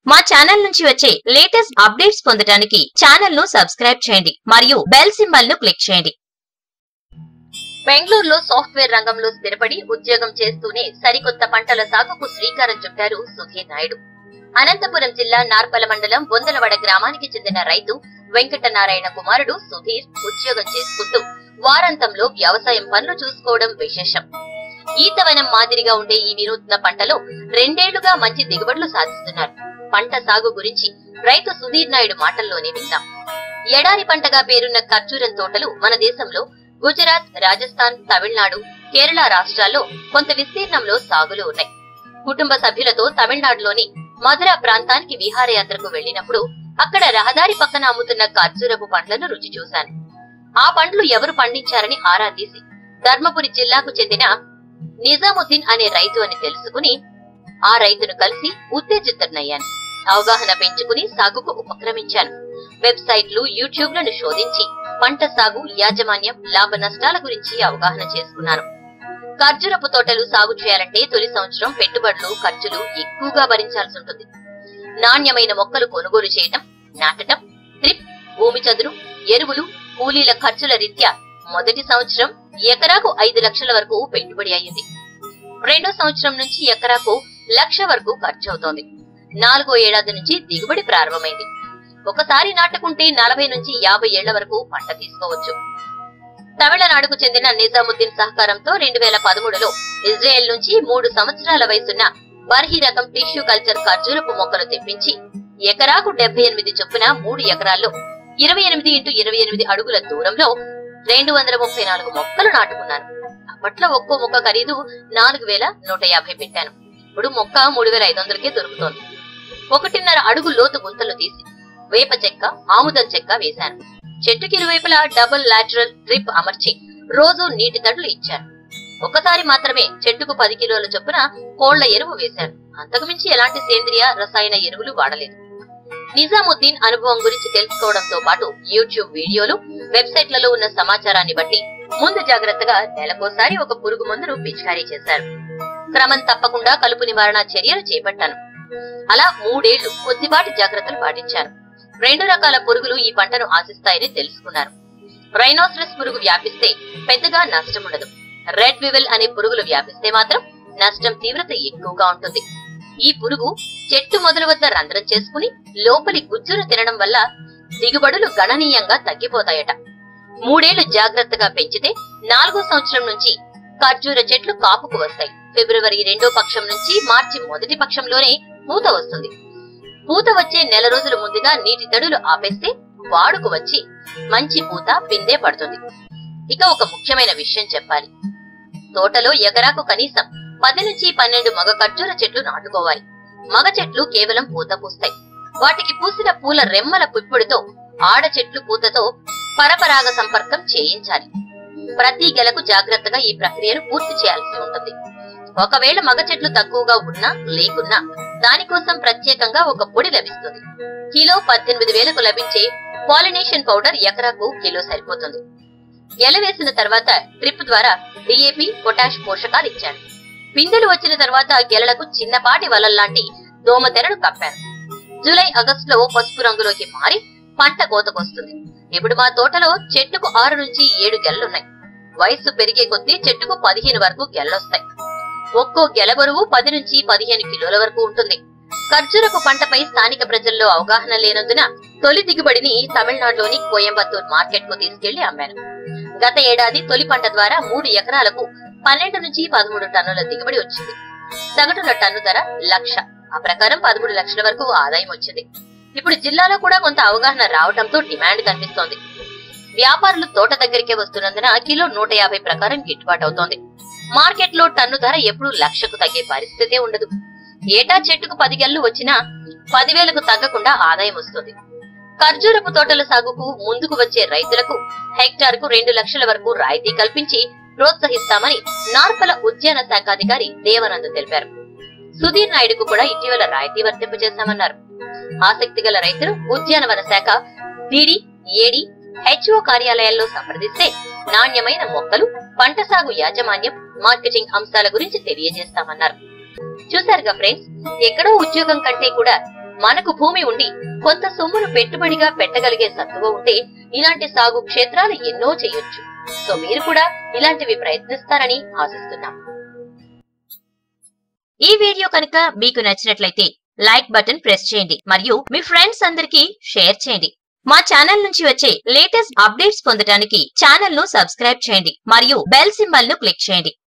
మా ఛానల్ నుంచి వచ్చే లేటెస్ట్ అప్డేట్స్ పొందడానికి ఛానల్ ను సబ్స్క్రైబ్ చేయండి మరియు బెల్ సింబల్ ను క్లిక్ చేయండి బెంగళూరులో సాఫ్ట్వేర్ రంగంలో స్థిరపడి ఉద్యోగం చేస్తూనే సరికొత్త పంటల సాగుకు శ్రీకారం చుట్టారు సుధీర్ నాయుడు అనంతపురం జిల్లా నార్పల మండలం బొందలవడ గ్రామానికి చెందిన రైతు వెంకటనారాయణ కుమారుడు సుధీర్ ఉద్యోగం చేసుకుంటూ వారాంతంలో వ్యవసాయం పనులు చూసుకోవడం విశేషం ఈతవనం మాదిరిగా ఉండే ఈ వినూత్న పంటలో రెండేళ్లుగా మంచి దిగుబడులు సాధిస్తున్నారు పంట సాగు గురించి రైతు సుధీర్ నాయుడు మాటల్లోనే విందాం ఎడారి పంటగా పేరున్న ఖర్జూరం తోటలు మన దేశంలో గుజరాత్ రాజస్థాన్ తమిళనాడు కేరళ రాష్ట్రాల్లో కొంత విస్తీర్ణంలో సాగులో ఉన్నాయి కుటుంబ సభ్యులతో తమిళనాడులోని మధుర ప్రాంతానికి విహారయాత్రకు వెళ్లినప్పుడు అక్కడ రహదారి పక్కన అమ్ముతున్న ఖర్జూరపు పండ్లను రుచి చూశాను ఆ పండ్లు ఎవరు పండించారని ఆరా తీసి ధర్మపురి జిల్లాకు చెందిన నిజాముద్దీన్ అనే రైతు అని తెలుసుకుని ఆ రైతును కలిసి ఉత్తేజితున్నయ్యాను అవగాహన పెంచుకుని సాగుకు ఉపక్రమించాను వెబ్సైట్లు యూట్యూబ్లను శోధించి పంట సాగు యాజమాన్యం లాభ నష్టాల గురించి అవగాహన చేసుకున్నాను ఖర్జూరపు తోటలు సాగు చేయాలంటే తొలి సంవత్సరం పెట్టుబడులు ఖర్చులు ఎక్కువగా భరించాల్సి ఉంటుంది నాణ్యమైన మొక్కలు కొనుగోలు చేయటం నాటటం ట్రిప్ భూమి చదును ఎరువులు కూలీల ఖర్చుల రీత్యా మొదటి సంవత్సరం ఎకరాకు ఐదు లక్షల వరకు పెట్టుబడి అయ్యింది రెండో సంవత్సరం నుంచి ఎకరాకు లక్ష వరకు ఖర్చు అవుతోంది నాలుగో ఏడాది నుంచి దిగుబడి ప్రారంభమైంది ఒకసారి నాటుకుంటే నలభై నుంచి యాభై ఏళ్ల వరకు పంట తీసుకోవచ్చు తమిళనాడుకు చెందిన నిజాముద్దీన్ సహకారంతో రెండు వేల పదమూడులో ఇజ్రాయెల్ నుంచి మూడు సంవత్సరాల వయసున్న బర్హి రకం టిష్యూ కల్చర్ ఖర్జూరపు మొక్కలు తెప్పించి ఎకరాకు డెబ్బై ఎనిమిది చొప్పున మూడు ఎకరాల్లో ఇరవై ఎనిమిది ఇంటూ ఇరవై ఎనిమిది అడుగుల దూరంలో రెండు వందల ముప్పై నాలుగు మొక్కలు నాటుకున్నాను అప్పట్లో ఒక్కో మొక్క ఖరీదు నాలుగు వేల నూట యాభై పెట్టాను ఇప్పుడు మొక్క మూడు వేల ఐదు వందలకే దొరుకుతోంది ఒకటిన్నర అడుగు లోతు గుంతలు తీసి వేప చెక్క ఆముదం చెక్క వేశాను చెట్టుకి ఇరువైపులా డబుల్ లాటరల్ డ్రిప్ అమర్చి రోజు నీటి తడులు ఇచ్చాను ఒకసారి మాత్రమే చెట్టుకు పది కిలోల చొప్పున కోళ్ల ఎరువు వేశాను అంతకుమించి ఎలాంటి సేంద్రియ రసాయన ఎరువులు వాడలేదు నిజాముద్దీన్ అనుభవం గురించి తెలుసుకోవడంతో పాటు యూట్యూబ్ వీడియోలు వెబ్సైట్లలో ఉన్న సమాచారాన్ని బట్టి ముందు జాగ్రత్తగా నెలకోసారి ఒక పురుగు మందును పిచికారీ చేశారు క్రమం తప్పకుండా కలుపు నివారణ చర్యలు చేపట్టాను అలా మూడేళ్లు కొద్దిపాటి జాగ్రత్తలు పాటించాను రెండు రకాల పురుగులు ఈ పంటను ఆశిస్తాయని తెలుసుకున్నారు రైనోసరస్ పురుగు వ్యాపిస్తే పెద్దగా నష్టం ఉండదు రెడ్ వివెల్ అనే పురుగులు వ్యాపిస్తే మాత్రం నష్టం తీవ్రత ఎక్కువగా ఉంటుంది ఈ పురుగు చెట్టు మొదల వద్ద రంధ్రం చేసుకుని లోపలి గుజ్జును తినడం వల్ల దిగుబడులు గణనీయంగా తగ్గిపోతాయట మూడేళ్లు జాగ్రత్తగా పెంచితే నాలుగో సంవత్సరం నుంచి ఖర్జూర చెట్లు కాపుకు వస్తాయి ఫిబ్రవరి రెండో పక్షం నుంచి మార్చి మొదటి పక్షంలోనే పూత వస్తుంది పూత వచ్చే నెల రోజుల ముందుగా నీటి తడులు ఆపేస్తే వాడుకు వచ్చి మంచి పూత పిందే పడుతుంది ఇక ఒక ముఖ్యమైన విషయం చెప్పాలి తోటలో ఎకరాకు కనీసం పది నుంచి పన్నెండు మగ ఖర్జూర చెట్లు నాటుకోవాలి మగ చెట్లు కేవలం పూత పూస్తాయి వాటికి పూసిన పూల రెమ్మల పుప్పుడుతో ఆడ చెట్లు పూతతో పరపరాగ సంపర్కం చేయించాలి ప్రతి గెలకు జాగ్రత్తగా ఈ ప్రక్రియను పూర్తి చేయాల్సి ఉంటుంది ఒకవేళ మగ చెట్లు తక్కువగా ఉన్నా లేకున్నా దానికోసం ప్రత్యేకంగా ఒక పొడి లభిస్తుంది కిలో పద్దెనిమిది వేలకు లభించే పాలినేషన్ పౌడర్ ఎకరాకు కిలో సరిపోతుంది గెల వేసిన తర్వాత డ్రిప్ ద్వారా డిఏపి పొటాష్ పోషకాలు ఇచ్చాను పిందెలు వచ్చిన తర్వాత గెలలకు చిన్నపాటి వలల్లాంటి దోమతెరను కప్పాను జూలై ఆగస్టు లో పసుపు రంగులోకి మారి పంట కోతకొస్తుంది ఇప్పుడు మా తోటలో చెట్టుకు ఆరు నుంచి ఏడు గెలలున్నాయి వయస్సు పెరిగే కొద్దీ చెట్టుకు పదిహేను వరకు గెల్లొస్తాయి ఒక్కో గెల బరువు పది నుంచి పదిహేను కిలోల వరకు ఉంటుంది ఖర్జూరపు పంటపై స్థానిక ప్రజల్లో అవగాహన లేనందున తొలి దిగుబడిని తమిళనాడులోని కోయంబత్తూర్ మార్కెట్ కు తీసుకెళ్లి అమ్మాను గత ఏడాది తొలి పంట ద్వారా మూడు ఎకరాలకు పన్నెండు నుంచి పదమూడు టన్నుల దిగుబడి వచ్చింది సగటున టన్ను ధర లక్ష ఆ ప్రకారం పదమూడు లక్షల వరకు ఆదాయం వచ్చింది ఇప్పుడు జిల్లాలో కూడా కొంత అవగాహన రావడంతో డిమాండ్ కనిపిస్తోంది వ్యాపారులు తోట దగ్గరికే వస్తున్నందున కిలో నూట యాభై ప్రకారం గిట్టుబాటు అవుతోంది మార్కెట్ లో టన్ను ధర ఎప్పుడూ లక్షకు తగ్గే పరిస్థితే ఉండదు ఏటా చెట్టుకు పది గెల్లు వచ్చినా పదివేలకు తగ్గకుండా ఆదాయం వస్తుంది ఖర్జూరపు తోటల సాగుకు ముందుకు వచ్చే రైతులకు హెక్టార్ కు రెండు లక్షల వరకు రాయితీ కల్పించి ప్రోత్సహిస్తామని నార్పల ఉద్యాన శాఖాధికారి దేవనంద్ తెలిపారు సుధీర్ నాయుడుకు కూడా ఇటీవల రాయితీ వర్తింపజేశామన్నారు ఆసక్తి గల రైతులు ఉద్యానవన శాఖ డిడి ఏడి హెచ్ఓ కార్యాలయాల్లో సంప్రదిస్తే నాణ్యమైన మొక్కలు పంట సాగు యాజమాన్యం మార్కెటింగ్ అంశాల గురించి తెలియజేస్తామన్నారు చూశారుగా ఫ్రెండ్స్ ఎక్కడో ఉద్యోగం కంటే కూడా మనకు భూమి ఉండి కొంత సొమ్మును పెట్టుబడిగా పెట్టగలిగే సత్తువ ఉంటే ఇలాంటి సాగు క్షేత్రాలు ఎన్నో చేయొచ్చు సో మీరు కూడా ఇలాంటివి ప్రయత్నిస్తారని ఆశిస్తున్నాం ఈ వీడియో కనుక మీకు నచ్చినట్లయితే లైక్ బటన్ ప్రెస్ చేయండి మరియు మీ ఫ్రెండ్స్ అందరికీ షేర్ చేయండి మా ఛానల్ నుంచి వచ్చే లేటెస్ట్ అప్డేట్స్ పొందడానికి ఛానల్ ను సబ్స్క్రైబ్ చేయండి మరియు బెల్ సింబల్ ను క్లిక్ చేయండి